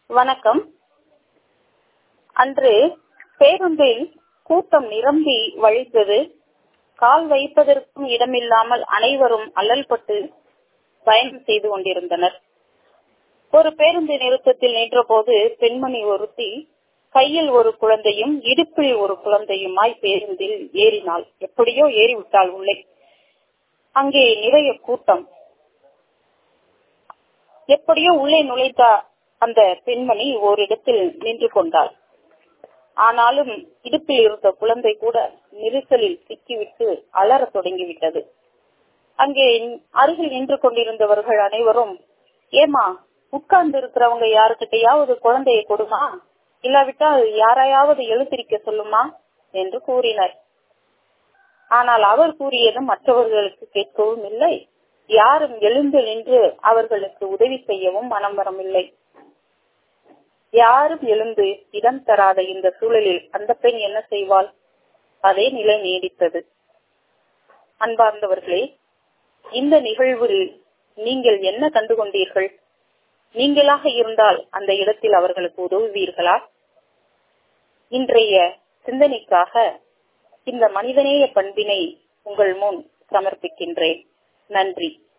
வணக்கம் அன்று பேருந்தில் கூட்டம் நிரம்பி வழிந்தது கால் வைப்பதற்கும் இடமில்லாமல் அனைவரும் அல்லல்பட்டு பயணம் செய்து கொண்டிருந்தனர் ஒரு பேருந்து நிறுத்தத்தில் நின்றபோது பெண்மணி ஒருத்தி கையில் ஒரு குழந்தையும் இடுப்பில் ஒரு குழந்தையுமாய் பேருந்தில் ஏறினாள் எப்படியோ ஏறிவிட்டாள் உள்ளே அங்கே நிறைய கூட்டம் எப்படியோ உள்ளே நுழைத்த அந்த பெண்மணி ஓரிடத்தில் நின்று கொண்டாள் ஆனாலும் இடுப்பில் இருந்த குழந்தை கூட நெரிசலில் சிக்கிவிட்டு அலற தொடங்கிவிட்டது அங்கே அருகில் நின்று கொண்டிருந்தவர்கள் அனைவரும் ஏமா உட்கார்ந்து இருக்கிறவங்க யாருக்கிட்டையாவது குழந்தையை கொடுமா இல்லாவிட்டால் யாரையாவது எழுத்திருக்க சொல்லுமா என்று கூறினர் ஆனால் அவர் கூறியதும் மற்றவர்களுக்கு கேட்கவும் இல்லை யாரும் எழுந்து நின்று அவர்களுக்கு உதவி செய்யவும் மனம் வரவில்லை யாரும் எழுந்து இடம் தராத இந்த சூழலில் அந்த பெண் என்ன செய்வாள் அதே நிலை நீடித்தது அன்பார்ந்தவர்களே இந்த நிகழ்வில் நீங்கள் என்ன கண்டுகொண்டீர்கள் நீங்களாக இருந்தால் அந்த இடத்தில் அவர்களுக்கு உதவுவீர்களா இன்றைய சிந்தனைக்காக இந்த மனிதநேய பண்பினை உங்கள் முன் சமர்ப்பிக்கின்றேன் நன்றி